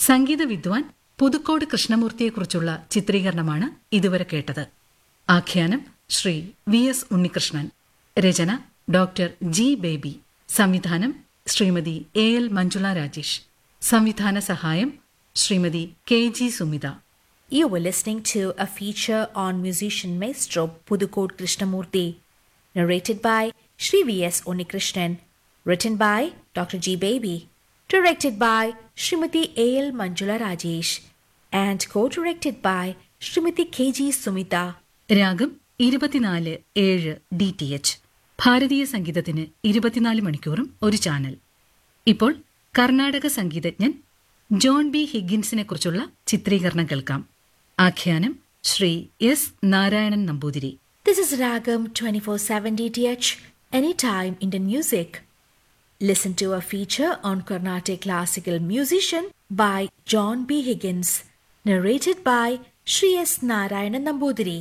സംഗീത വിദ്വാൻ പുതുക്കോട് കൃഷ്ണമൂർത്തിയെക്കുറിച്ചുള്ള ചിത്രീകരണമാണ് ഇതുവരെ കേട്ടത് ആഖ്യാനം ശ്രീ വി എസ് ഉണ്ണികൃഷ്ണൻ രചന ഡോക്ടർ ജി ബേബി സംവിധാനം ശ്രീമതി എ എൽ മഞ്ജുള രാജേഷ് സംവിധാന സഹായം Shrimati K G Sumitha You were listening to a feature on musician maestro Pudukot Krishnamurti, narrated by Sri V.S. Unikrishnan, written by Dr. G. Baby, directed by Srimati A.L. Manjula Rajesh, and co-directed by Srimati K.G. Sumita. രാഗം ഇരുപത്തിനാല് ഏഴ് D T H ഭാരതീയ സംഗീതത്തിന് ഇരുപത്തിനാല് മണിക്കൂറും ഒരു channel ഇപ്പോൾ കർണാടക സംഗീതജ്ഞൻ ജോൺ ബി ഹിഗിൻസിനെ കുറിച്ചുള്ള ചിത്രീകരണം കേൾക്കാം ആഖ്യാനം Shri S Narayanan Namboothiri This is Ragam 24/7 DTH, anytime Indian music. Listen to a feature on Carnatic classical musician by John B. Higgins, narrated by Sri S. Narayanan Nambudiri.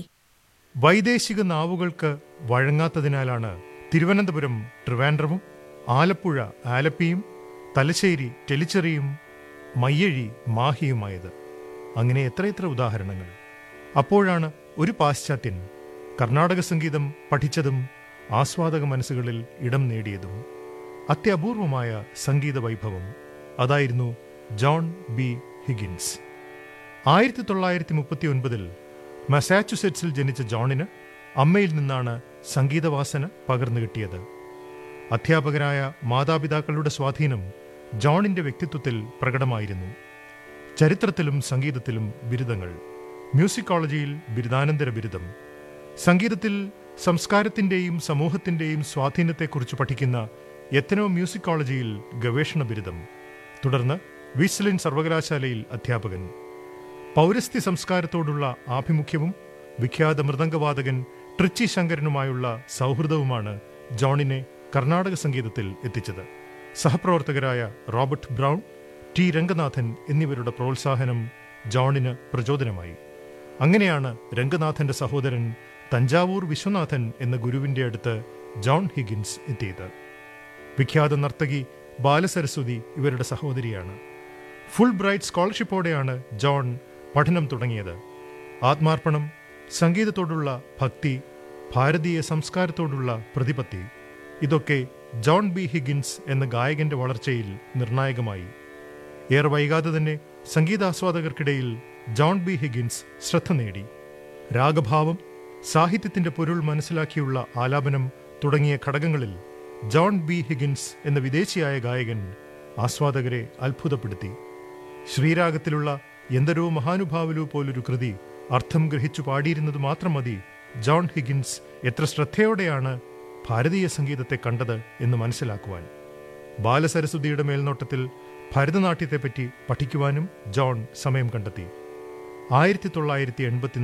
വൈദേശിക നാവുകൾക്ക് വഴങ്ങാത്തതിനാലാണ് തിരുവനന്തപുരം ട്രിവാൻഡ്രമും ആലപ്പുഴ ആലപ്പിയും തലശ്ശേരി ടെലിച്ചെറിയും മയ്യഴി മാഹിയുമായത് അങ്ങനെ എത്രയെത്ര ഉദാഹരണങ്ങൾ അപ്പോഴാണ് ഒരു പാശ്ചാത്യൻ കർണാടക സംഗീതം പഠിച്ചതും ആസ്വാദക മനസ്സുകളിൽ ഇടം നേടിയതും അത്യപൂർവമായ സംഗീത വൈഭവം അതായിരുന്നു ജോൺ ബി ഹിഗിൻസ് ആയിരത്തി തൊള്ളായിരത്തി മുപ്പത്തി ഒൻപതിൽ മസാച്ചുസെറ്റ്സിൽ ജനിച്ച ജോണിന് അമ്മയിൽ നിന്നാണ് സംഗീതവാസന പകർന്നു കിട്ടിയത് അധ്യാപകരായ മാതാപിതാക്കളുടെ സ്വാധീനം ജോണിന്റെ വ്യക്തിത്വത്തിൽ പ്രകടമായിരുന്നു ചരിത്രത്തിലും സംഗീതത്തിലും ബിരുദങ്ങൾ മ്യൂസിക് കോളേജിൽ ബിരുദാനന്തര ബിരുദം സംഗീതത്തിൽ സംസ്കാരത്തിന്റെയും സമൂഹത്തിന്റെയും സ്വാധീനത്തെക്കുറിച്ച് പഠിക്കുന്ന എത്തനോ മ്യൂസിക് കോളേജിൽ ഗവേഷണ ബിരുദം തുടർന്ന് വിസ്ലിൻ സർവകലാശാലയിൽ അധ്യാപകൻ പൗരസ്ത്യ സംസ്കാരത്തോടുള്ള ആഭിമുഖ്യവും വിഖ്യാത മൃദംഗവാദകൻ ട്രിച്ചി ശങ്കരനുമായുള്ള സൗഹൃദവുമാണ് ജോണിനെ കർണാടക സംഗീതത്തിൽ എത്തിച്ചത് സഹപ്രവർത്തകരായ റോബർട്ട് ബ്രൗൺ ടി രംഗനാഥൻ എന്നിവരുടെ പ്രോത്സാഹനം ജോണിന് പ്രചോദനമായി അങ്ങനെയാണ് രംഗനാഥന്റെ സഹോദരൻ തഞ്ചാവൂർ വിശ്വനാഥൻ എന്ന ഗുരുവിന്റെ അടുത്ത് ജോൺ ഹിഗിൻസ് എത്തിയത് വിഖ്യാത നർത്തകി ബാലസരസ്വതി ഇവരുടെ സഹോദരിയാണ് ഫുൾ ബ്രൈറ്റ് സ്കോളർഷിപ്പോടെയാണ് ജോൺ പഠനം തുടങ്ങിയത് ആത്മാർപ്പണം സംഗീതത്തോടുള്ള ഭക്തി ഭാരതീയ സംസ്കാരത്തോടുള്ള പ്രതിപത്തി ഇതൊക്കെ ജോൺ ബി ഹിഗിൻസ് എന്ന ഗായകന്റെ വളർച്ചയിൽ നിർണായകമായി ഏറെ വൈകാതെ തന്നെ സംഗീതാസ്വാദകർക്കിടയിൽ ജോൺ ബി ഹിഗിൻസ് ശ്രദ്ധ നേടി രാഗഭാവം സാഹിത്യത്തിന്റെ പൊരുൾ മനസ്സിലാക്കിയുള്ള ആലാപനം തുടങ്ങിയ ഘടകങ്ങളിൽ ജോൺ ബി ഹിഗിൻസ് എന്ന വിദേശിയായ ഗായകൻ ആസ്വാദകരെ അത്ഭുതപ്പെടുത്തി ശ്രീരാഗത്തിലുള്ള എന്തരോ മഹാനുഭാവലു പോലൊരു കൃതി അർത്ഥം ഗ്രഹിച്ചു പാടിയിരുന്നത് മാത്രം മതി ജോൺ ഹിഗിൻസ് എത്ര ശ്രദ്ധയോടെയാണ് ഭാരതീയ സംഗീതത്തെ കണ്ടത് എന്ന് മനസ്സിലാക്കുവാൻ ബാലസരസ്വതിയുടെ മേൽനോട്ടത്തിൽ ഭരതനാട്യത്തെപ്പറ്റി പഠിക്കുവാനും ജോൺ സമയം കണ്ടെത്തി ആയിരത്തി തൊള്ളായിരത്തി എൺപത്തി